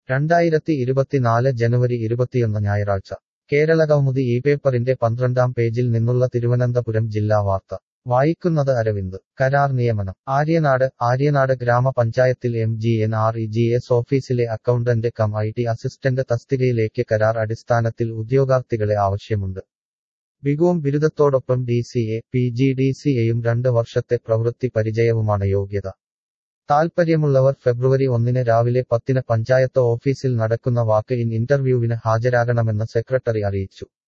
രണ്ടായിരത്തി ഇരുപത്തിനാല് ജനുവരി ഇരുപത്തിയൊന്ന് ഞായറാഴ്ച കേരളകൗമുദി ഈ പേപ്പറിന്റെ പന്ത്രണ്ടാം പേജിൽ നിന്നുള്ള തിരുവനന്തപുരം ജില്ലാ വാർത്ത വായിക്കുന്നത് അരവിന്ദ് കരാർ നിയമനം ആര്യനാട് ആര്യനാട് ഗ്രാമപഞ്ചായത്തിൽ M G N R E G S ഓഫീസിലെ accountant cum I T assistant തസ്തികയിലേക്ക് കരാർ അടിസ്ഥാനത്തിൽ ഉദ്യോഗാർത്ഥികളെ ആവശ്യമുണ്ട് ബികോം ബിരുദത്തോടൊപ്പം D C A P G D C എയും രണ്ട് വർഷത്തെ പ്രവൃത്തി പരിചയവുമാണ് യോഗ്യത താൽപ്പര്യമുള്ളവർ ഫെബ്രുവരി ഒന്നിന് രാവിലെ പത്തിന് പഞ്ചായത്ത് ഓഫീസിൽ നടക്കുന്ന വാക്ക് ഇൻ ഇന്റർവ്യൂവിന് ഹാജരാകണമെന്ന് സെക്രട്ടറി അറിയിച്ചു